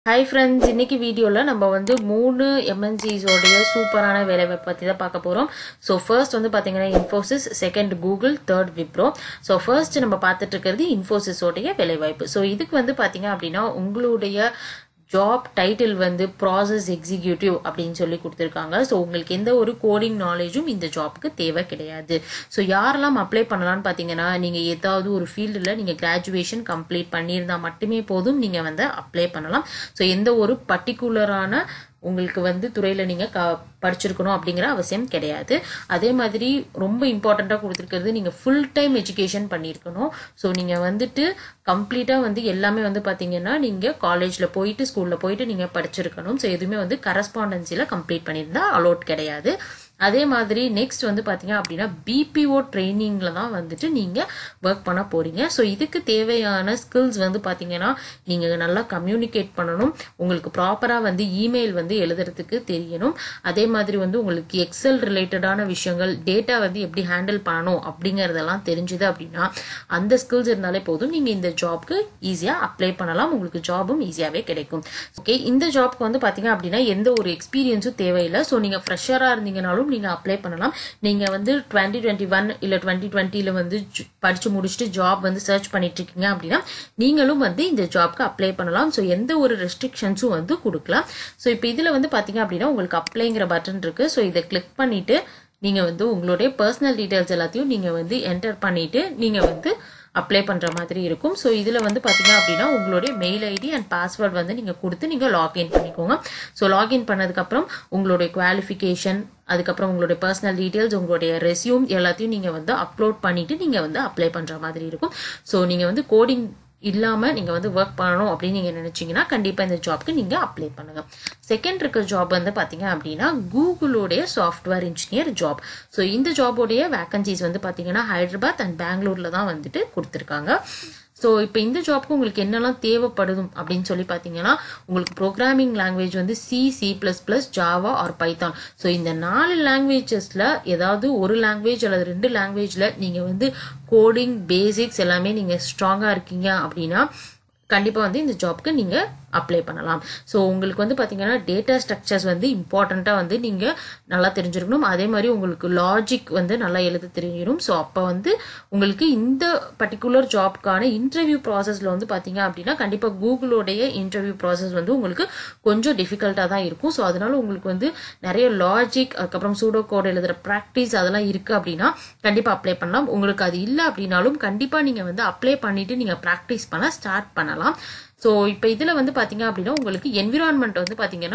hi friends இன்னைக்கு வீடியோவில் நம்ம வந்து மூணு எம்என்சிஸோடைய சூப்பரான வேலைவாய்ப்பு பற்றி தான் பார்க்க போகிறோம் ஸோ ஃபர்ஸ்ட் வந்து பார்த்தீங்கன்னா Infosys second Google third Wipro so first நம்ம பார்த்துட்டு இருக்கிறது இன்ஃபோசிஸோடைய வேலைவாய்ப்பு ஸோ இதுக்கு வந்து பார்த்தீங்க அப்படின்னா உங்களுடைய ஜாப் டைட்டில் வந்து ப்ராசஸ் எக்ஸிக்யூட்டிவ் அப்படின்னு சொல்லி கொடுத்துருக்காங்க ஸோ உங்களுக்கு எந்த ஒரு கோடிங் நாலேஜும் இந்த ஜாப்க்கு தேவை கிடையாது ஸோ யாரெல்லாம் அப்ளை பண்ணலாம்னு பார்த்தீங்கன்னா நீங்கள் ஏதாவது ஒரு ஃபீல்டில் நீங்கள் கிராஜுவேஷன் கம்ப்ளீட் பண்ணியிருந்தால் மட்டுமே போதும் நீங்கள் வந்து அப்ளை பண்ணலாம் ஸோ எந்த ஒரு பர்டிகுலரான உங்களுக்கு வந்து துறையில் நீங்கள் க படிச்சிருக்கணும் அப்படிங்கிற அவசியம் கிடையாது அதே மாதிரி ரொம்ப இம்பார்ட்டண்ட்டாக கொடுத்துருக்கிறது நீங்கள் ஃபுல் டைம் எஜுகேஷன் பண்ணியிருக்கணும் ஸோ நீங்கள் வந்துட்டு கம்ப்ளீட்டாக வந்து எல்லாமே வந்து பார்த்தீங்கன்னா நீங்கள் காலேஜில் போயிட்டு ஸ்கூலில் போயிட்டு நீங்கள் படிச்சிருக்கணும் ஸோ எதுவுமே வந்து கரஸ்பாண்டன்சியில் கம்ப்ளீட் பண்ணியிருந்தா அலோட் கிடையாது அதே மாதிரி நெக்ஸ்ட் வந்து பார்த்தீங்க அப்படின்னா பிபிஓ ட்ரைனிங்கில் தான் வந்துட்டு நீங்கள் ஒர்க் பண்ண போகிறீங்க ஸோ இதுக்கு தேவையான ஸ்கில்ஸ் வந்து பார்த்தீங்கன்னா நீங்கள் நல்லா கம்யூனிகேட் பண்ணணும் உங்களுக்கு ப்ராப்பராக வந்து இமெயில் வந்து எழுதுறதுக்கு தெரியணும் அதே மாதிரி வந்து உங்களுக்கு எக்ஸல் ரிலேட்டடான விஷயங்கள் டேட்டா வந்து எப்படி ஹேண்டில் பண்ணணும் அப்படிங்கிறதெல்லாம் தெரிஞ்சுது அப்படின்னா அந்த ஸ்கில்ஸ் இருந்தாலே போதும் நீங்கள் இந்த ஜாப்க்கு ஈஸியாக அப்ளை பண்ணலாம் உங்களுக்கு ஜாபும் ஈஸியாகவே கிடைக்கும் ஓகே இந்த ஜாப்க்கு வந்து பார்த்தீங்க அப்படின்னா எந்த ஒரு எக்ஸ்பீரியன்ஸும் தேவையில்லை ஸோ நீங்கள் ஃப்ரெஷராக இருந்தீங்கனாலும் நீங்கள் அப்ளை பண்ணலாம் நீங்கள் வந்து டுவெண்ட்டி டுவெண்ட்டி ஒன் இல்லை டுவெண்ட்டி டுவெண்ட்டியில் வந்து ஜு- படிச்சு முடிச்சுட்டு ஜாப் வந்து சர்ச் பண்ணிட்டு இருக்கீங்க அப்படின்னா நீங்களும் வந்து இந்த ஜாப்க்கு அப்ளை பண்ணலாம் ஸோ எந்த ஒரு ரெஸ்ட்ரிக்ஷன்ஸும் வந்து கொடுக்கலாம் ஸோ இப்போ இதில் வந்து பார்த்தீங்க அப்படின்னா உங்களுக்கு அப்ளைங்கிற பட்டன் இருக்கு ஸோ இதை கிளிக் பண்ணிட்டு நீங்கள் வந்து உங்களுடைய பர்சனல் டீட்டெயில்ஸ் எல்லாத்தையும் நீங்கள் வந்து என்டர் பண்ணிட்டு நீங்கள் வந்து அப்ளை பண்ணுற மாதிரி இருக்கும் ஸோ இதில் வந்து பார்த்தீங்க அப்படின்னா உங்களுடைய மெயில் ஐடி அண்ட் பாஸ்வேர்ட் வந்து நீங்கள் கொடுத்து நீங்கள் லாக்இன் பண்ணிக்கோங்க ஸோ லாக்இன் பண்ணதுக்கப்புறம் உங்களுடைய குவாலிஃபிகேஷன் அதுக்கப்புறம் உங்களுடைய பர்சனல் டீட்டெயில்ஸ் உங்களுடைய ரெஸ்யூம் எல்லாத்தையும் நீங்கள் வந்து அப்லோட் பண்ணிட்டு நீங்கள் வந்து அப்ளை பண்ணுற மாதிரி இருக்கும் ஸோ நீங்கள் வந்து கோடிங் இல்லாமல் நீங்கள் வந்து ஒர்க் பண்ணணும் அப்படின்னு நீங்கள் நினச்சிங்கன்னா கண்டிப்பாக இந்த ஜாப்க்கு நீங்கள் அப்ளை பண்ணுங்கள் செகண்ட் இருக்க ஜாப் வந்து பார்த்தீங்க அப்படின்னா கூகுளோடைய சாஃப்ட்வேர் இன்ஜினியர் ஜாப் ஸோ இந்த ஜாபோடைய வேகன்சிஸ் வந்து பார்த்தீங்கன்னா ஹைதராபாத் அண்ட் பெங்களூரில் தான் வந்துட்டு கொடுத்துருக்காங்க ஸோ இப்போ இந்த ஜாப்க்கு உங்களுக்கு என்னெல்லாம் தேவைப்படும் அப்படின்னு சொல்லி பார்த்தீங்கன்னா உங்களுக்கு ப்ரோக்ராமிங் லாங்குவேஜ் வந்து C C plus plus Java R Python so இந்த நாலு லாங்குவேஜஸில் ஏதாவது ஒரு லாங்குவேஜ் அல்லது ரெண்டு லாங்குவேஜில் நீங்கள் வந்து கோடிங் பேசிக்ஸ் எல்லாமே நீங்கள் ஸ்ட்ராங்காக இருக்கீங்க அப்படின்னா கண்டிப்பாக வந்து இந்த ஜாப்க்கு நீங்கள் அப்ளை பண்ணலாம் ஸோ உங்களுக்கு வந்து பார்த்தீங்கன்னா டேட்டா ஸ்ட்ரக்சர்ஸ் வந்து இம்பார்ட்டண்ட்டாக வந்து நீங்கள் நல்லா தெரிஞ்சிருக்கணும் அதே மாதிரி உங்களுக்கு லாஜிக் வந்து நல்லா எழுத தெரியணும் ஸோ அப்போ வந்து உங்களுக்கு இந்த பர்டிகுலர் ஜாப்க்கான இன்டர்வியூ ப்ராசஸில் வந்து பார்த்தீங்க அப்படின்னா கண்டிப்பாக கூகுளோடைய இன்டர்வியூ ப்ராசஸ் வந்து உங்களுக்கு கொஞ்சம் டிஃபிகல்ட்டாக தான் இருக்கும் ஸோ அதனால உங்களுக்கு வந்து நிறைய லாஜிக் அதுக்கப்புறம் சூடோ கோட் எழுதுகிற ப்ராக்டிஸ் அதெல்லாம் இருக்குது அப்படின்னா கண்டிப்பாக அப்ளை பண்ணலாம் உங்களுக்கு அது இல்லை அப்படின்னாலும் கண்டிப்பாக நீங்கள் வந்து அப்ளை பண்ணிவிட்டு நீங்கள் ப்ராக்டிஸ் பண்ண ஸ்டார்ட் பண்ணலாம் ஸோ இப்போ இதில் வந்து பார்த்தீங்க அப்படின்னா உங்களுக்கு என்விரான்மெண்ட் வந்து பார்த்தீங்கன்னா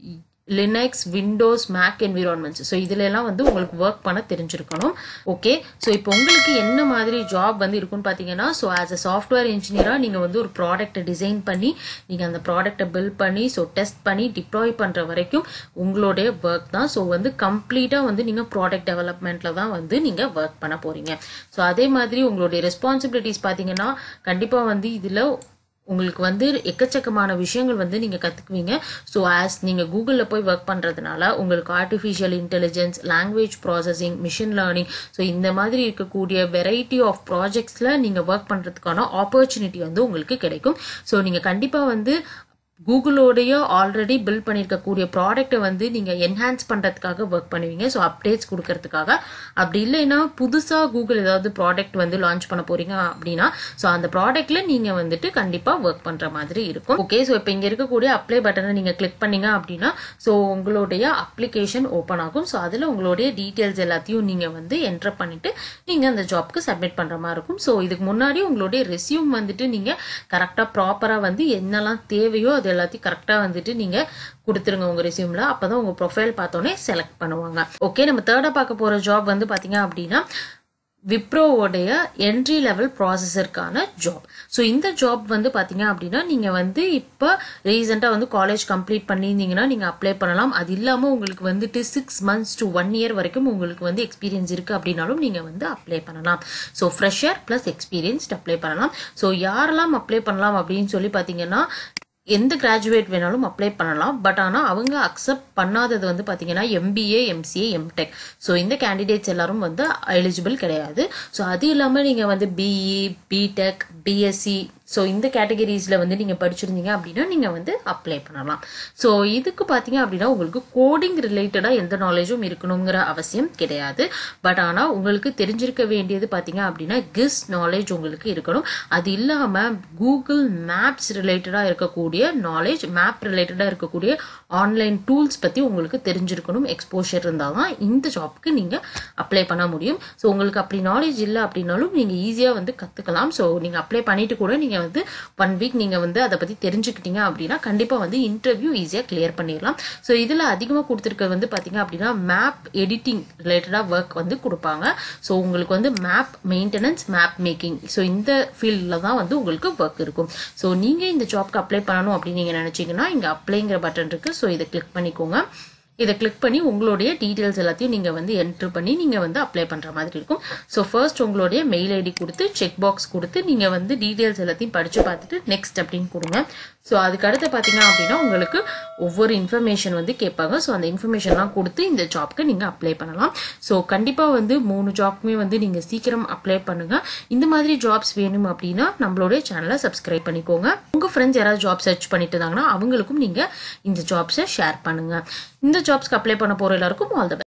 Linux Windows Mac environments so இதுல எல்லாம் வந்து உங்களுக்கு ஒர்க் பண்ண தெரிஞ்சிருக்கணும் ஓகே ஸோ இப்போ உங்களுக்கு என்ன மாதிரி ஜாப் வந்து இருக்குன்னு பார்த்தீங்கன்னா ஸோ ஆஸ் அ சாஃப்ட்வேர் இன்ஜினியராக நீங்கள் வந்து ஒரு ப்ராடக்ட்டை டிசைன் பண்ணி நீங்கள் அந்த ப்ராடக்ட்டை பில்ட் பண்ணி ஸோ டெஸ்ட் பண்ணி டிப்ளாய் பண்ணுற வரைக்கும் உங்களுடைய ஒர்க் தான் ஸோ வந்து கம்ப்ளீட்டாக வந்து நீங்கள் ப்ராடக்ட் டெவலப்மெண்ட்டில் தான் வந்து நீங்கள் ஒர்க் பண்ண போகிறீங்க ஸோ அதே மாதிரி உங்களுடைய ரெஸ்பான்சிபிலிட்டிஸ் பார்த்தீங்கன்னா கண்டிப்பாக வந்து இதில் உங்களுக்கு வந்து எக்கச்சக்கமான விஷயங்கள் வந்து நீங்கள் கற்றுக்குவீங்க ஸோ ஆஸ் நீங்கள் கூகுளில் போய் ஒர்க் பண்ணுறதுனால உங்களுக்கு artificial intelligence language processing machine learning so இந்த மாதிரி இருக்கக்கூடிய வெரைட்டி ஆஃப் ப்ராஜெக்ட்ஸில் நீங்கள் ஒர்க் பண்ணுறதுக்கான ஆப்பர்ச்சுனிட்டி வந்து உங்களுக்கு கிடைக்கும் ஸோ நீங்கள் கண்டிப்பாக வந்து கூகுளோடைய ஆல்ரெடி பில்ட் பண்ணியிருக்கக்கூடிய ப்ராடக்ட்டை வந்து நீங்கள் என்ஹான்ஸ் பண்ணுறதுக்காக ஒர்க் பண்ணுவீங்க ஸோ அப்டேட்ஸ் கொடுக்கறதுக்காக அப்படி இல்லைன்னா புதுசாக கூகுள் ஏதாவது ப்ராடக்ட் வந்து லான்ச் பண்ண போறீங்க அப்படின்னா ஸோ அந்த ப்ராடக்ட்ல நீங்கள் வந்துட்டு கண்டிப்பாக ஒர்க் பண்ணுற மாதிரி இருக்கும் ஓகே ஸோ இப்போ இங்கே இருக்கக்கூடிய அப்ளை பட்டனை நீங்கள் கிளிக் பண்ணீங்க அப்படின்னா ஸோ உங்களுடைய அப்ளிகேஷன் ஓப்பன் ஆகும் ஸோ அதில் உங்களுடைய டீட்டெயில்ஸ் எல்லாத்தையும் நீங்கள் வந்து என்டர் பண்ணிட்டு நீங்கள் அந்த ஜாப்க்கு சப்மிட் பண்ணுற மாதிரி இருக்கும் ஸோ இதுக்கு முன்னாடி உங்களுடைய ரெஸ்யூம் வந்துட்டு நீங்கள் கரெக்டாக ப்ராப்பராக வந்து என்னெல்லாம் தேவையோ அது எல்லாத்தையும் கரெக்டாக வந்துட்டு நீங்கள் கொடுத்துருங்க உங்கள் ரெஸ்யூமில் அப்போ தான் உங்கள் ப்ரொஃபைல் பார்த்தோன்னே செலக்ட் பண்ணுவாங்க ஓகே நம்ம தேர்டாக பார்க்க போகிற ஜாப் வந்து பார்த்தீங்க அப்படின்னா விப்ரோவோடைய என்ட்ரி லெவல் ப்ராசஸருக்கான ஜாப் ஸோ இந்த ஜாப் வந்து பார்த்தீங்க அப்படின்னா நீங்கள் வந்து இப்போ ரீசெண்டாக வந்து காலேஜ் கம்ப்ளீட் பண்ணியிருந்தீங்கன்னா நீங்கள் அப்ளை பண்ணலாம் அது இல்லாமல் உங்களுக்கு வந்துட்டு six months to one year வரைக்கும் உங்களுக்கு வந்து எக்ஸ்பீரியன்ஸ் இருக்குது அப்படின்னாலும் நீங்கள் வந்து அப்ளை பண்ணலாம் so fresher plus experienced apply பண்ணலாம் ஸோ யாரெல்லாம் அப்ளை பண்ணலாம் அப்படின்னு சொல்லி பார்த்தீங்கன்னா எந்த கிராஜுவேட் வேணாலும் அப்ளை பண்ணலாம் பட் ஆனால் அவங்க அக்செப்ட் பண்ணாதது வந்து பார்த்தீங்கன்னா எம்பிஏ எம்சிஏ எம்டெக் ஸோ இந்த கேண்டிடேட்ஸ் எல்லாரும் வந்து எலிஜிபிள் கிடையாது ஸோ அது இல்லாமல் நீங்கள் வந்து பிஇ பிடெக் பிஎஸ்சி ஸோ இந்த கேட்டகரிஸில் வந்து நீங்கள் படிச்சிருந்தீங்க அப்படின்னா நீங்கள் வந்து அப்ளை பண்ணலாம் ஸோ இதுக்கு பார்த்தீங்க அப்படின்னா உங்களுக்கு கோடிங் ரிலேட்டடாக எந்த நாலேஜும் இருக்கணுங்கிற அவசியம் கிடையாது பட் ஆனால் உங்களுக்கு தெரிஞ்சிருக்க வேண்டியது பார்த்தீங்க அப்படின்னா கிஸ் நாலேஜ் உங்களுக்கு இருக்கணும் அது இல்லாமல் கூகுள் மேப்ஸ் ரிலேட்டடாக இருக்கக்கூடிய நாலேஜ் மேப் ரிலேட்டடாக இருக்கக்கூடிய ஆன்லைன் டூல்ஸ் பற்றி உங்களுக்கு தெரிஞ்சிருக்கணும் எக்ஸ்போஷர் இருந்தால் தான் இந்த ஜாப்க்கு நீங்கள் அப்ளை பண்ண முடியும் ஸோ உங்களுக்கு அப்படி நாலேஜ் இல்லை அப்படின்னாலும் நீங்கள் ஈஸியாக வந்து கற்றுக்கலாம் ஸோ நீங்கள் அப்ளை பண்ணிட்டு கூட நீங்கள் வந்து ஒன் வீக் நீங்கள் வந்து அதை பற்றி தெரிஞ்சுக்கிட்டீங்க அப்படின்னா கண்டிப்பாக வந்து இன்டர்வியூ ஈஸியாக கிளியர் பண்ணிடலாம் ஸோ இதில் அதிகமாக கொடுத்துருக்க வந்து பார்த்தீங்க அப்படின்னா மேப் எடிட்டிங் ரிலேட்டடாக ஒர்க் வந்து கொடுப்பாங்க ஸோ உங்களுக்கு வந்து map maintenance map making so இந்த ஃபீல்டில் தான் வந்து உங்களுக்கு ஒர்க் இருக்கும் ஸோ நீங்கள் இந்த ஜாப்க்கு அப்ளை பண்ணணும் அப்படின்னு நீங்கள் நினச்சிங்கன்னா இங்கே அப்ளைங்கிற பட்டன் இருக்குது ஸோ இதை கிளிக் பண்ணிக்கோங்க இதை கிளிக் பண்ணி உங்களுடைய டீட்டெயில்ஸ் எல்லாத்தையும் நீங்கள் வந்து என்ட்ரு பண்ணி நீங்கள் வந்து அப்ளை பண்ணுற மாதிரி இருக்கும் ஸோ ஃபர்ஸ்ட் உங்களுடைய மெயில் ஐடி கொடுத்து செக் பாக்ஸ் கொடுத்து நீங்கள் வந்து டீட்டெயில்ஸ் எல்லாத்தையும் படித்து பார்த்துட்டு நெக்ஸ்ட் அப்படின்னு கொடுங்க ஸோ அதுக்கு அடுத்து பார்த்தீங்க அப்படின்னா உங்களுக்கு ஒவ்வொரு இன்ஃபர்மேஷன் வந்து கேட்பாங்க ஸோ அந்த இன்ஃபர்மேஷன்லாம் கொடுத்து இந்த ஜாப்க்கு நீங்கள் அப்ளை பண்ணலாம் ஸோ கண்டிப்பாக வந்து மூணு ஜாப்க்குமே வந்து நீங்கள் சீக்கிரம் அப்ளை பண்ணுங்கள் இந்த மாதிரி ஜாப்ஸ் வேணும் அப்படின்னா நம்மளுடைய சேனலை சப்ஸ்கிரைப் பண்ணிக்கோங்க உங்கள் ஃப்ரெண்ட்ஸ் யாராவது ஜாப் சர்ச் பண்ணிட்டு இருந்தாங்கன்னா அவங்களுக்கும் நீங்கள் இந்த ஜாப்ஸை ஷேர் பண்ணுங்கள் இந்த ஜாப்ஸ்க்கு அப்ளை பண்ண போகிற எல்லாருக்கும் ஆல் த